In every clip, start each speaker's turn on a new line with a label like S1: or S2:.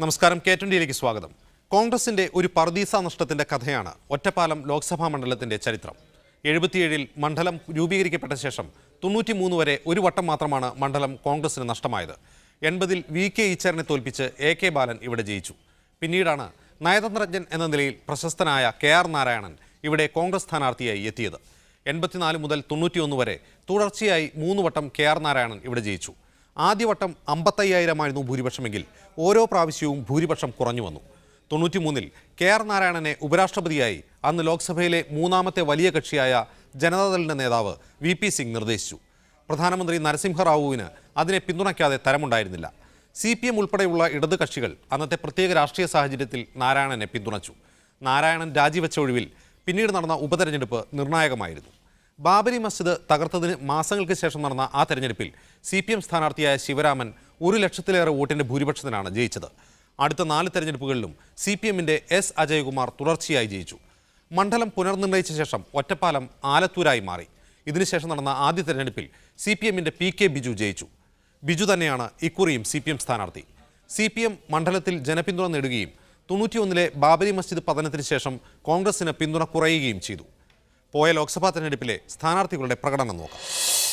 S1: നമസ്കാരം കെ ട്വന്റിയിലേക്ക് സ്വാഗതം കോൺഗ്രസിന്റെ ഒരു പർദീസ നഷ്ടത്തിന്റെ കഥയാണ് ഒറ്റപ്പാലം ലോക്സഭാ മണ്ഡലത്തിന്റെ ചരിത്രം എഴുപത്തിയേഴിൽ മണ്ഡലം രൂപീകരിക്കപ്പെട്ട ശേഷം തൊണ്ണൂറ്റിമൂന്ന് വരെ ഒരു വട്ടം മാത്രമാണ് മണ്ഡലം കോൺഗ്രസിന് നഷ്ടമായത് എൺപതിൽ വി കെ ഈച്ചറിനെ തോൽപ്പിച്ച് എ കെ ബാലൻ ഇവിടെ ജയിച്ചു പിന്നീടാണ് നയതന്ത്രജ്ഞൻ എന്ന നിലയിൽ പ്രശസ്തനായ കെ ആർ നാരായണൻ ഇവിടെ കോൺഗ്രസ് സ്ഥാനാർത്ഥിയായി എത്തിയത് എൺപത്തിനാല് മുതൽ തൊണ്ണൂറ്റിയൊന്ന് വരെ തുടർച്ചയായി മൂന്ന് വട്ടം കെ ആർ നാരായണൻ ഇവിടെ ജയിച്ചു ആദ്യവട്ടം അമ്പത്തയ്യായിരമായിരുന്നു ഭൂരിപക്ഷമെങ്കിൽ ഓരോ പ്രാവശ്യവും ഭൂരിപക്ഷം കുറഞ്ഞു വന്നു തൊണ്ണൂറ്റിമൂന്നിൽ കെ ആർ നാരായണനെ ഉപരാഷ്ട്രപതിയായി അന്ന് ലോക്സഭയിലെ മൂന്നാമത്തെ വലിയ കക്ഷിയായ ജനതാദളിന്റെ നേതാവ് വി പി സിംഗ് നിർദ്ദേശിച്ചു പ്രധാനമന്ത്രി നരസിംഹറാവുവിന് അതിനെ പിന്തുണയ്ക്കാതെ തരമുണ്ടായിരുന്നില്ല സി പി എം ഉൾപ്പെടെയുള്ള ഇടത് കക്ഷികൾ അന്നത്തെ പ്രത്യേക രാഷ്ട്രീയ സാഹചര്യത്തിൽ നാരായണനെ പിന്തുണച്ചു നാരായണൻ രാജിവെച്ച ഒഴിവിൽ പിന്നീട് നടന്ന ഉപതെരഞ്ഞെടുപ്പ് നിർണായകമായിരുന്നു ബാബരി മസ്ജിദ് തകർത്തതിന് മാസങ്ങൾക്ക് ശേഷം നടന്ന ആ തെരഞ്ഞെടുപ്പിൽ സി പി എം സ്ഥാനാർത്ഥിയായ ശിവരാമൻ ഒരു ലക്ഷത്തിലേറെ വോട്ടിന്റെ ഭൂരിപക്ഷത്തിനാണ് ജയിച്ചത് അടുത്ത നാല് തെരഞ്ഞെടുപ്പുകളിലും സി പി എമ്മിന്റെ എസ് അജയകുമാർ തുടർച്ചയായി ജയിച്ചു മണ്ഡലം പുനർനിർണയിച്ച ശേഷം ഒറ്റപ്പാലം ആലത്തൂരായി മാറി ഇതിനുശേഷം നടന്ന ആദ്യ തെരഞ്ഞെടുപ്പിൽ സി പി എമ്മിന്റെ പി കെ ബിജു ജയിച്ചു ബിജു തന്നെയാണ് ഇക്കുറിയും സി പി എം സ്ഥാനാർത്ഥി സി പി എം മണ്ഡലത്തിൽ ജനപിന്തുണ നേടുകയും തൊണ്ണൂറ്റിയൊന്നിലെ ബാബരി മസ്ജിദ് പതനത്തിന് ശേഷം കോൺഗ്രസിന് പിന്തുണ കുറയുകയും ചെയ്തു പോയ ലോക്സഭാ തെരഞ്ഞെടുപ്പിലെ സ്ഥാനാർത്ഥികളുടെ പ്രകടനം നോക്കാം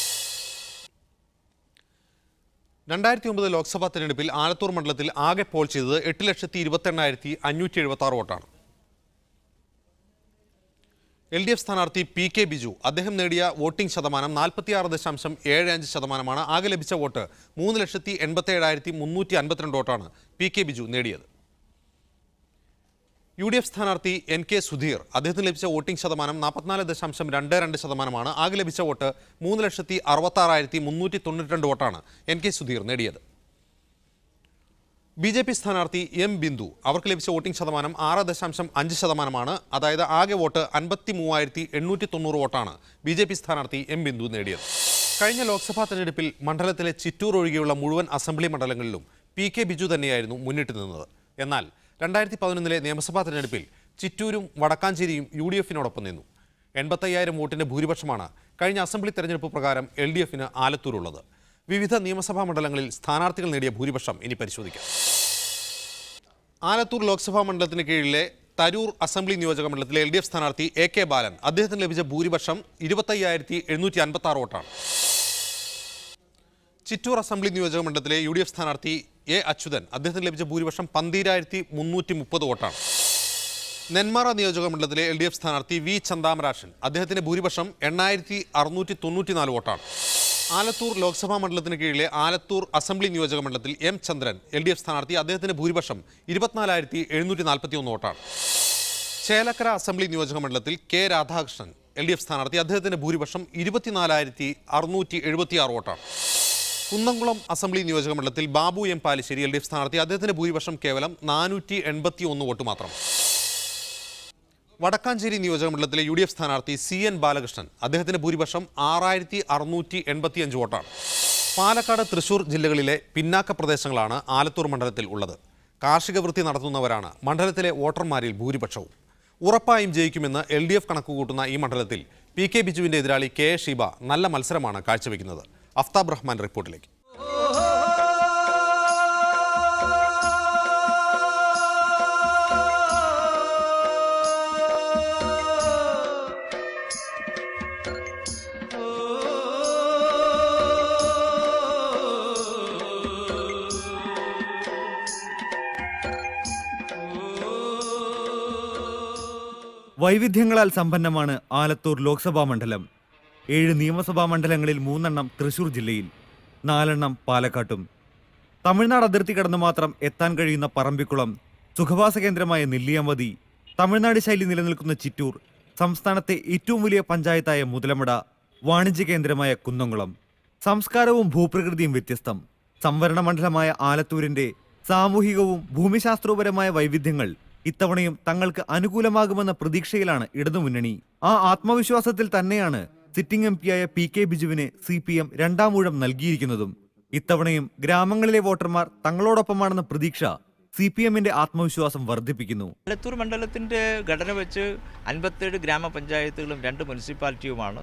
S1: രണ്ടായിരത്തി ഒമ്പത് ലോക്സഭാ തെരഞ്ഞെടുപ്പിൽ ആലത്തൂർ മണ്ഡലത്തിൽ ആകെ പോൾ ചെയ്തത് എട്ട് ലക്ഷത്തി ഇരുപത്തെണ്ണായിരത്തി അഞ്ഞൂറ്റി എഴുപത്തി ആറ് വോട്ടാണ് എൽ ഡി എഫ് സ്ഥാനാർത്ഥി പി കെ ബിജു അദ്ദേഹം നേടിയ വോട്ടിംഗ് ശതമാനം നാൽപ്പത്തിയാറ് ദശാംശം ഏഴ് അഞ്ച് ശതമാനമാണ് ആകെ ലഭിച്ച വോട്ട് മൂന്ന് ലക്ഷത്തി എൺപത്തി ഏഴായിരത്തി മുന്നൂറ്റി അൻപത്തിരണ്ട് വോട്ടാണ് പി കെ ബിജു നേടിയത് യു ഡി എഫ് സ്ഥാനാർത്ഥി എൻ കെ സുധീർ അദ്ദേഹത്തിന് ലഭിച്ച വോട്ടിംഗ് ശതമാനം നാൽപ്പത്തിനാല് ദശാംശം രണ്ട് രണ്ട് ശതമാനമാണ് ആകെ ലഭിച്ച വോട്ട് മൂന്ന് ലക്ഷത്തി അറുപത്താറായിരത്തി മുന്നൂറ്റി തൊണ്ണൂറ്റി രണ്ട് വോട്ടാണ് എൻ കെ സുധീർ നേടിയത് ബി ജെ പി സ്ഥാനാർത്ഥി എം ബിന്ദു അവർക്ക് ലഭിച്ച വോട്ടിംഗ് ശതമാനം ആറ് ദശാംശം അഞ്ച് ശതമാനമാണ് അതായത് ആകെ വോട്ട് അൻപത്തി മൂവായിരത്തി എണ്ണൂറ്റി തൊണ്ണൂറ് വോട്ടാണ് ബി ജെ പി സ്ഥാനാർത്ഥി എം ബിന്ദു നേടിയത് കഴിഞ്ഞ ലോക്സഭാ തെരഞ്ഞെടുപ്പിൽ മണ്ഡലത്തിലെ ചിറ്റൂർ ഒഴികെയുള്ള മുഴുവൻ അസംബ്ലി മണ്ഡലങ്ങളിലും പി കെ ബിജു തന്നെയായിരുന്നു മുന്നിട്ട് നിന്നത് എന്നാൽ രണ്ടായിരത്തി പതിനൊന്നിലെ നിയമസഭാ തെരഞ്ഞെടുപ്പിൽ ചിറ്റൂരും വടക്കാഞ്ചേരിയും യു ഡി എഫിനോടൊപ്പം നിന്നു എൺപത്തയ്യായിരം വോട്ടിന്റെ ഭൂരിപക്ഷമാണ് കഴിഞ്ഞ അസംബ്ലി തെരഞ്ഞെടുപ്പ് പ്രകാരം എൽ ഡി എഫിന് ആലത്തൂരുള്ളത് വിവിധ നിയമസഭാ മണ്ഡലങ്ങളിൽ സ്ഥാനാർത്ഥികൾ നേടിയ ഭൂരിപക്ഷം ഇനി പരിശോധിക്കാം ആലത്തൂർ ലോക്സഭാ മണ്ഡലത്തിന് കീഴിലെ തരൂർ അസംബ്ലി നിയോജക മണ്ഡലത്തിലെ എൽ ഡി എഫ് സ്ഥാനാർത്ഥി എ കെ ബാലൻ അദ്ദേഹത്തിന് ലഭിച്ച ഭൂരിപക്ഷം ഇരുപത്തയ്യായിരത്തി എഴുന്നൂറ്റി അൻപത്തി ആറ് വോട്ടാണ് ചിറ്റൂർ അസംബ്ലി നിയോജക മണ്ഡലത്തിലെ യു ഡി എഫ് സ്ഥാനാർത്ഥി എ അച്യുതൻ അദ്ദേഹത്തിന് ലഭിച്ച ഭൂരിപക്ഷം പന്തീരായിരത്തി മുന്നൂറ്റി മുപ്പത് വോട്ടാണ് നെന്മാറ നിയോജക മണ്ഡലത്തിലെ എൽ ഡി എഫ് സ്ഥാനാർത്ഥി വി ചന്താമരാശൻ അദ്ദേഹത്തിന്റെ ഭൂരിപക്ഷം എണ്ണായിരത്തി അറുന്നൂറ്റി തൊണ്ണൂറ്റിനാല് വോട്ടാണ് ആലത്തൂർ ലോക്സഭാ മണ്ഡലത്തിന് കീഴിലെ ആലത്തൂർ അസംബ്ലി നിയോജക മണ്ഡലത്തിൽ M Chandran L D F സ്ഥാനാർത്ഥി അദ്ദേഹത്തിന്റെ ഭൂരിപക്ഷം ഇരുപത്തിനാലായിരത്തി എഴുന്നൂറ്റി നാൽപ്പത്തി ഒന്ന് വോട്ടാണ് ചേലക്കര അസംബ്ലി നിയോജക മണ്ഡലത്തിൽ K Radhakrishnan L D F സ്ഥാനാർത്ഥി അദ്ദേഹത്തിന്റെ ഭൂരിപക്ഷം ഇരുപത്തിനാലായിരത്തി അറുന്നൂറ്റി എഴുപത്തി ആറ് വോട്ടാണ് കുന്നംകുളം അസംബ്ലി നിയോജക മണ്ഡലത്തിൽ Babu M Palissery L D F സ്ഥാനാർത്ഥി അദ്ദേഹത്തിന്റെ ഭൂരിപക്ഷം കേവലം നാനൂറ്റി എൺപത്തി ഒന്ന് വോട്ട് മാത്രം വടക്കാഞ്ചേരി നിയോജക മണ്ഡലത്തിലെ യു ഡി എഫ് സ്ഥാനാർത്ഥി സി എൻ ബാലകൃഷ്ണൻ അദ്ദേഹത്തിന്റെ ഭൂരിപക്ഷം ആറായിരത്തി അറുന്നൂറ്റി എൺപത്തി അഞ്ച് വോട്ടാണ് പാലക്കാട് തൃശൂർ ജില്ലകളിലെ പിന്നാക്ക പ്രദേശങ്ങളാണ് ആലത്തൂർ മണ്ഡലത്തിൽ ഉള്ളത് കാർഷിക വൃത്തി നടത്തുന്നവരാണ് മണ്ഡലത്തിലെ വോട്ടർമാരിൽ ഭൂരിപക്ഷവും ഉറപ്പായും ജയിക്കുമെന്ന് എൽ ഡി എഫ് കണക്കുകൂട്ടുന്ന ഈ മണ്ഡലത്തിൽ പി കെ ബിജുവിന്റെ എതിരാളി കെ എ ഷീബ നല്ല മത്സരമാണ് കാഴ്ചവെക്കുന്നത് അഫ്താബ് റഹ്മാൻ റിപ്പോർട്ടിലേക്ക്
S2: വൈവിധ്യങ്ങളാൽ സമ്പന്നമാണ് ആലത്തൂർ ലോക്സഭാ മണ്ഡലം ഏഴ് നിയമസഭാ മണ്ഡലങ്ങളിൽ മൂന്നെണ്ണം തൃശൂർ ജില്ലയിൽ നാലെണ്ണം പാലക്കാട്ടും തമിഴ്നാട് അതിർത്തി കടന്ന് മാത്രം എത്താൻ കഴിയുന്ന പറമ്പിക്കുളം സുഖവാസ കേന്ദ്രമായ നെല്ലിയാമ്പതി തമിഴ്നാട് ശൈലി നിലനിൽക്കുന്ന ചിറ്റൂർ സംസ്ഥാനത്തെ ഏറ്റവും വലിയ പഞ്ചായത്തായ മുതലമട വാണിജ്യ കേന്ദ്രമായ കുന്നംകുളം സംസ്കാരവും ഭൂപ്രകൃതിയും വ്യത്യസ്തം സംവരണ മണ്ഡലമായ ആലത്തൂരിന്റെ സാമൂഹികവും ഭൂമിശാസ്ത്രപരമായ വൈവിധ്യങ്ങൾ ഇത്തവണയും തങ്ങൾക്ക് അനുകൂലമാകുമെന്ന പ്രതീക്ഷയിലാണ് ഇടതുമുന്നണി ആ ആത്മവിശ്വാസത്തിൽ തന്നെയാണ് സിറ്റിംഗ് എം പിയായ പി കെ ബിജുവിന് സി പി എം രണ്ടാം ഊഴം നൽകിയിരിക്കുന്നതും ഇത്തവണയും ഗ്രാമങ്ങളിലെ വോട്ടർമാർ തങ്ങളോടൊപ്പമാണെന്ന പ്രതീക്ഷ സി പി എമ്മിന്റെ ആത്മവിശ്വാസം വർദ്ധിപ്പിക്കുന്നു
S3: ആലത്തൂർ മണ്ഡലത്തിൻ്റെ ഘടന വെച്ച് അൻപത്തേഴ് ഗ്രാമപഞ്ചായത്തുകളും രണ്ട് മുനിസിപ്പാലിറ്റിയുമാണ്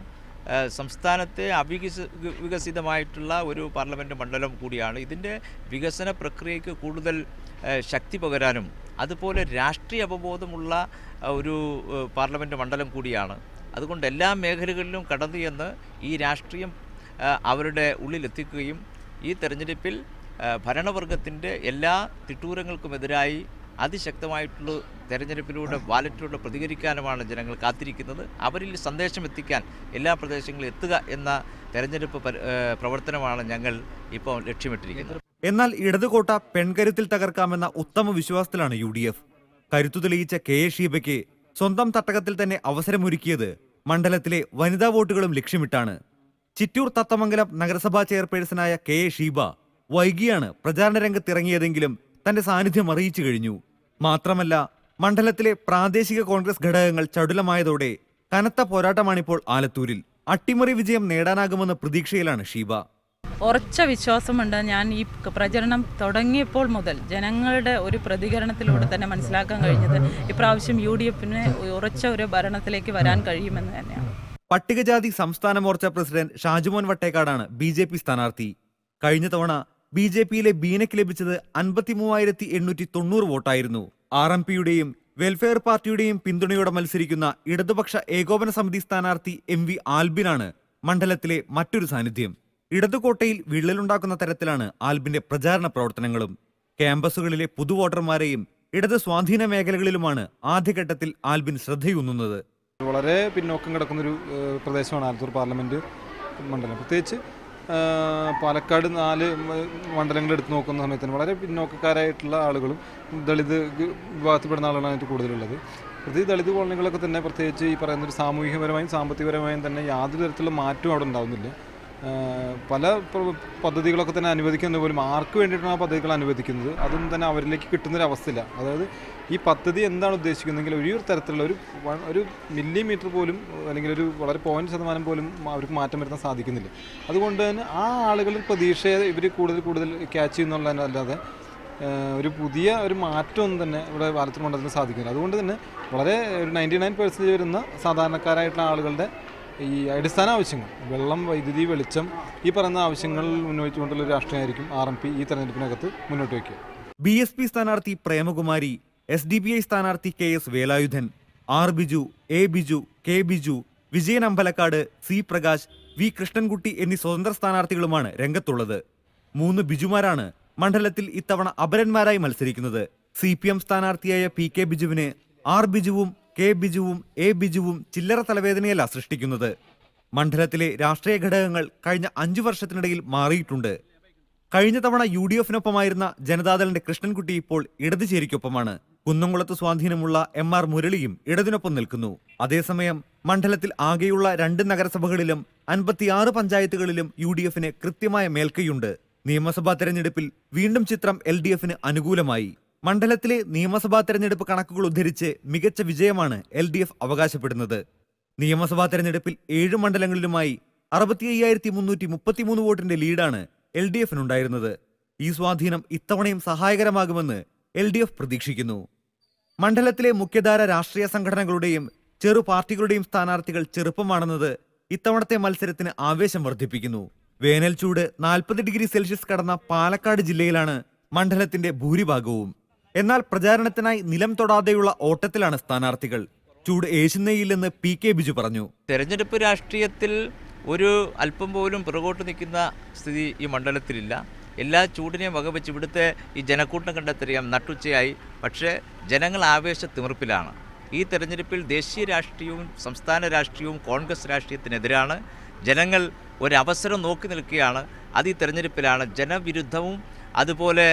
S3: ഏഹ്, സംസ്ഥാനത്തെ അവികസ വികസിതമായിട്ടുള്ള ഒരു പാർലമെൻറ്റ് മണ്ഡലം കൂടിയാണ് ഇതിൻ്റെ വികസന പ്രക്രിയയ്ക്ക് കൂടുതൽ ഏഹ്, ശക്തി പകരാനും അതുപോലെ രാഷ്ട്രീയ അവബോധമുള്ള ഏഹ്, ഒരു ഏഹ്, പാർലമെൻറ്റ് മണ്ഡലം കൂടിയാണ് അതുകൊണ്ട് എല്ലാ മേഖലകളിലും കടന്നു ചെന്ന് ഈ രാഷ്ട്രീയം ഏഹ്, അവരുടെ ഉള്ളിലെത്തിക്കുകയും ഈ തെരഞ്ഞെടുപ്പിൽ ഏഹ്, ഭരണവർഗത്തിൻ്റെ എല്ലാ തിട്ടൂരങ്ങൾക്കുമെതിരായി അതിശക്തമായിട്ടുള്ള തെരഞ്ഞെടുപ്പിലൂടെ ബാലറ്റിലൂടെ പ്രതികരിക്കാനുമാണ് ജനങ്ങൾ കാത്തിരിക്കുന്നത് അവരിൽ സന്ദേശം എത്തിക്കാൻ എല്ലാ പ്രദേശങ്ങളിലും എത്തുക എന്ന തെരഞ്ഞെടുപ്പ് പരി- ഏഹ്, പ്രവർത്തനമാണ് ഞങ്ങൾ ഇപ്പോൾ ലക്ഷ്യമിട്ടിരിക്കുന്നത്
S2: എന്നാൽ ഇടതുകോട്ട പെൺകരുത്തിൽ തകർക്കാമെന്ന ഉത്തമ വിശ്വാസത്തിലാണ് യു ഡി എഫ് കരുത്തു തെളിയിച്ച കെ എ ഷീബയ്ക്ക് സ്വന്തം തട്ടകത്തിൽ തന്നെ അവസരമൊരുക്കിയത് മണ്ഡലത്തിലെ വനിതാ വോട്ടുകളും ലക്ഷ്യമിട്ടാണ് ചിറ്റൂർ തത്തമംഗലം നഗരസഭാ ചെയർപേഴ്സണായ കെ എ ഷീബ വൈകിയാണ് പ്രചാരണ രംഗത്തിറങ്ങിയതെങ്കിലും തന്റെ സാന്നിധ്യം അറിയിച്ചു കഴിഞ്ഞു മാത്രമല്ല മണ്ഡലത്തിലെ പ്രാദേശിക കോൺഗ്രസ് ഘടകങ്ങൾ ചടുലമായതോടെ കനത്ത പോരാട്ടമാണിപ്പോൾ ആലത്തൂരിൽ അട്ടിമറി വിജയം നേടാനാകുമെന്ന പ്രതീക്ഷയിലാണ് ഷീബ
S4: ഉറച്ച വിശ്വാസമുണ്ട് ഞാൻ ഈ പ്രചരണം തുടങ്ങിയപ്പോൾ മുതൽ ജനങ്ങളുടെ ഒരു പ്രതികരണത്തിലൂടെ തന്നെ മനസ്സിലാക്കാൻ കഴിഞ്ഞത് ഇപ്രാവശ്യം യു ഡി എഫിന് ഉറച്ച ഒരു ഭരണത്തിലേക്ക് വരാൻ കഴിയുമെന്ന് തന്നെയാണ്
S2: പട്ടികജാതി സംസ്ഥാന മോർച്ച പ്രസിഡന്റ് ഷാജുമോൻ വട്ടേക്കാടാണ് ബി ജെ പി സ്ഥാനാർത്ഥി കഴിഞ്ഞ തവണ ബി ജെ പിയിലെ ബീനയ്ക്ക് ലഭിച്ചത് അൻപത്തി മൂവായിരത്തി എണ്ണൂറ്റി തൊണ്ണൂറ് വോട്ടായിരുന്നു ആർ എം പിയുടെയും വെൽഫെയർ പാർട്ടിയുടെയും പിന്തുണയോടെ മത്സരിക്കുന്ന ഇടതുപക്ഷ ഏകോപന സമിതി സ്ഥാനാർത്ഥി എം വി ആൽബിനാണ് മണ്ഡലത്തിലെ മറ്റൊരു സാന്നിധ്യം ഇടതുകോട്ടയിൽ വിള്ളലുണ്ടാക്കുന്ന തരത്തിലാണ് ആൽബിന്റെ പ്രചാരണ പ്രവർത്തനങ്ങളും ക്യാമ്പസുകളിലെ പുതുവോട്ടർമാരെയും ഇടത് സ്വാധീന മേഖലകളിലുമാണ് ആദ്യഘട്ടത്തിൽ ആൽബിൻ ശ്രദ്ധയൂന്നുന്നത്
S5: വളരെ പിന്നോക്കം കിടക്കുന്നൊരു ഏഹ്, പ്രദേശമാണ് ആലത്തൂർ പാർലമെൻറ്റ് മണ്ഡലം പ്രത്യേകിച്ച് ഏഹ്, പാലക്കാട് നാല് മ- മണ്ഡലങ്ങൾ എടുത്ത് നോക്കുന്ന സമയത്തിന് വളരെ പിന്നോക്കക്കാരായിട്ടുള്ള ആളുകളും ദളിത് ഗ- വിഭാഗത്തിൽപ്പെടുന്ന ആളുകളാണ് അതിൻ്റെ കൂടുതലുള്ളത് പ്രത്യേകിച്ച് ദളിത് കോളനികളൊക്കെ തന്നെ പ്രത്യേകിച്ച് ഈ പറയുന്ന ഒരു സാമൂഹികപരമായും സാമ്പത്തികപരമായും തന്നെ യാതൊരു തരത്തിലുള്ള മാറ്റവും അവിടെ ഉണ്ടാവുന്നില്ല ഏഹ്, പല പ്ര- പദ്ധതികളൊക്കെ തന്നെ അനുവദിക്കുന്ന പോലും ആർക്ക് വേണ്ടിയിട്ടാണ് ആ പദ്ധതികൾ അനുവദിക്കുന്നത് അതൊന്നും തന്നെ അവരിലേക്ക് കിട്ടുന്നൊരു അവസ്ഥയില്ല അതായത് ഈ പദ്ധതി എന്താണ് ഉദ്ദേശിക്കുന്നതെങ്കിൽ ഒരു തരത്തിലുള്ള ഒരു വൺ- ഒരു മില്ലിമീറ്റർ പോലും അല്ലെങ്കിൽ ഒരു വളരെ പോയിന്റ് ശതമാനം പോലും അവർക്ക് മാറ്റം വരുത്താൻ സാധിക്കുന്നില്ല അതുകൊണ്ട് തന്നെ ആ ആളുകളുടെ പ്രതീക്ഷയെ ഇവർ കൂടുതൽ കൂടുതൽ ക്യാച്ച് ചെയ്യുന്നുള്ളതല്ലാതെ ഏഹ്, ഒരു പുതിയ ഒരു മാറ്റമൊന്നും തന്നെ ഇവിടെ ഭാരതത്തിൽ കൊണ്ടുവരാൻ സാധിക്കുന്നില്ല അതുകൊണ്ട് തന്നെ വളരെ ഒരു നയൻറ്റി നയൻ പെർസെൻറ്റേജ് വരുന്ന സാധാരണക്കാരായിട്ടുള്ള ആളുകളുടെ ഈ അടിസ്ഥാന ആവശ്യങ്ങൾ വെള്ളം വൈദ്യുതി വെളിച്ചം ഈ പറയുന്ന ആവശ്യങ്ങൾ ഉന്നയിച്ചുകൊണ്ടുള്ള ഒരു രാഷ്ട്രീയമായിരിക്കും ആർ എം പി ഈ തെരഞ്ഞെടുപ്പിനകത്ത് മുന്നോട്ട് വയ്ക്കുക
S2: ബി എസ് പി സ്ഥാനാർത്ഥി Premakumari S D B I സ്ഥാനാർത്ഥി K S Velayudhan R Biju A Biju K Biju Vijayan Ambalakkad C Prakash V Krishnankutty എന്നീ സ്വതന്ത്ര സ്ഥാനാർത്ഥികളുമാണ് രംഗത്തുള്ളത് മൂന്ന് ബിജുമാരാണ് മണ്ഡലത്തിൽ ഇത്തവണ അപരന്മാരായി മത്സരിക്കുന്നത് സി പി എം സ്ഥാനാർത്ഥിയായ പി കെ ബിജുവിന് ആർ ബിജുവും കെ ബിജുവും എ ബിജുവും ചില്ലറ തലവേദനയല്ല സൃഷ്ടിക്കുന്നത് മണ്ഡലത്തിലെ രാഷ്ട്രീയ ഘടകങ്ങൾ കഴിഞ്ഞ അഞ്ചു വർഷത്തിനിടയിൽ മാറിയിട്ടുണ്ട് കഴിഞ്ഞ തവണ യു ഡി എഫിനൊപ്പമായിരുന്ന ജനതാദളിന്റെ കൃഷ്ണൻകുട്ടി ഇപ്പോൾ ഇടതുചേരിക്കൊപ്പമാണ് കുന്നംകുളത്ത് സ്വാധീനമുള്ള എം ആർ മുരളിയും ഇടതിനൊപ്പം നിൽക്കുന്നു അതേസമയം മണ്ഡലത്തിൽ ആകെയുള്ള രണ്ട് നഗരസഭകളിലും അൻപത്തിയാറ് പഞ്ചായത്തുകളിലും യു ഡി എഫിന് കൃത്യമായ മേൽക്കൈയുണ്ട് നിയമസഭാ തെരഞ്ഞെടുപ്പിൽ വീണ്ടും ചിത്രം എൽ ഡി എഫിന് അനുകൂലമായി മണ്ഡലത്തിലെ നിയമസഭാ തെരഞ്ഞെടുപ്പ് കണക്കുകൾ ഉദ്ധരിച്ച് മികച്ച വിജയമാണ് എൽ ഡി എഫ് അവകാശപ്പെടുന്നത് നിയമസഭാ തെരഞ്ഞെടുപ്പിൽ ഏഴ് മണ്ഡലങ്ങളിലുമായി അറുപത്തി അയ്യായിരത്തി മുന്നൂറ്റി മുപ്പത്തിമൂന്ന് വോട്ടിന്റെ ലീഡാണ് എൽ ഡി എഫിനുണ്ടായിരുന്നത് ഈ സ്വാധീനം ഇത്തവണയും സഹായകരമാകുമെന്ന് എൽ ഡി എഫ് പ്രതീക്ഷിക്കുന്നു മണ്ഡലത്തിലെ മുഖ്യധാര രാഷ്ട്രീയ സംഘടനകളുടെയും ചെറു പാർട്ടികളുടെയും സ്ഥാനാർത്ഥികൾ ചെറുപ്പമാണെന്നത് ഇത്തവണത്തെ മത്സരത്തിന് ആവേശം വർദ്ധിപ്പിക്കുന്നു വേനൽ ചൂട് നാൽപ്പത് ഡിഗ്രി സെൽഷ്യസ് കടന്ന പാലക്കാട് ജില്ലയിലാണ് മണ്ഡലത്തിന്റെ ഭൂരിഭാഗവും എന്നാൽ പ്രചാരണത്തിനായി നിലം തൊടാതെയുള്ള ഓട്ടത്തിലാണ് സ്ഥാനാർത്ഥികൾ ചൂട് ഏശുന്നയില്ലെന്ന് പി കെ ബിജു പറഞ്ഞു
S3: തെരഞ്ഞെടുപ്പ് രാഷ്ട്രീയത്തിൽ ഒരു അല്പം പോലും പുറകോട്ട് നിൽക്കുന്ന സ്ഥിതി ഈ മണ്ഡലത്തിലില്ല എല്ലാ ചൂടിനെയും വകവെച്ച് ഇവിടുത്തെ ഈ ജനക്കൂട്ടം കണ്ടെത്തറിയാം നട്ടുച്ചയായി പക്ഷേ ജനങ്ങൾ ആവേശ തിമിർപ്പിലാണ് ഈ തെരഞ്ഞെടുപ്പിൽ ദേശീയ രാഷ്ട്രീയവും സംസ്ഥാന രാഷ്ട്രീയവും കോൺഗ്രസ് രാഷ്ട്രീയത്തിനെതിരാണ് ജനങ്ങൾ ഒരവസരം നോക്കി നിൽക്കുകയാണ് അത് ഈ തെരഞ്ഞെടുപ്പിലാണ് ജനവിരുദ്ധവും അതുപോലെ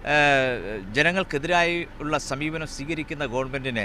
S3: ഏഹ്, ജനങ്ങൾക്കെതിരായി ഉള്ള സമീപനം സ്വീകരിക്കുന്ന ഗവൺമെൻറ്റിനെ